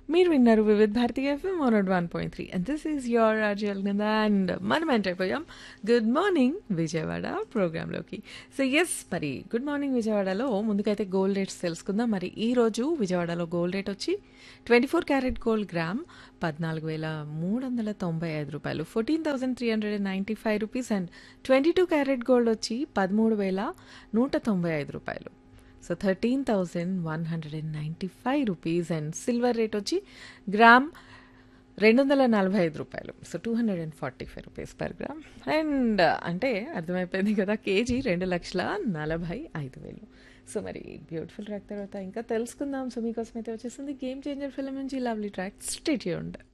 మీరు విన్నారు Vividh Bharati FM one one point three and this is your Rajal కింద అండ్ మనం ఎంటర్ అయిపోయాం గుడ్ మార్నింగ్ విజయవాడ ప్రోగ్రాంలోకి సో ఎస్ మరి గుడ్ మార్నింగ్ విజయవాడలో ముందుకైతే గోల్డ్ రేట్స్ తెలుసుకుందాం మరి ఈ రోజు విజయవాడలో గోల్డ్ రేట్ వచ్చి twenty four carat gold gram పద్నాలుగు వేల మూడు వందల తొంభై ఐదు రూపాయలు fourteen thousand three hundred and ninety five rupees and twenty two carat gold వచ్చి పదమూడు వేల నూట తొంభై ఐదు రూపాయలు so thirteen thousand one hundred and ninety five rupees and silver rate వచ్చి గ్రామ్ రెండు వందల నలభై ఐదు రూపాయలు so two hundred and forty five rupees per gram and అంటే అర్థమైపోయింది కదా కేజీ రెండు లక్షల నలభై ఐదు వేలు సో మరి బ్యూటిఫుల్ ట్రాక్ తర్వాత ఇంకా తెలుసుకుందాం సో మీకోసం అయితే వచ్చేసింది గేమ్ చేంజర్ ఫిల్మ్ నుంచి లవ్లీ ట్రాక్ స్టేట్ ఉండే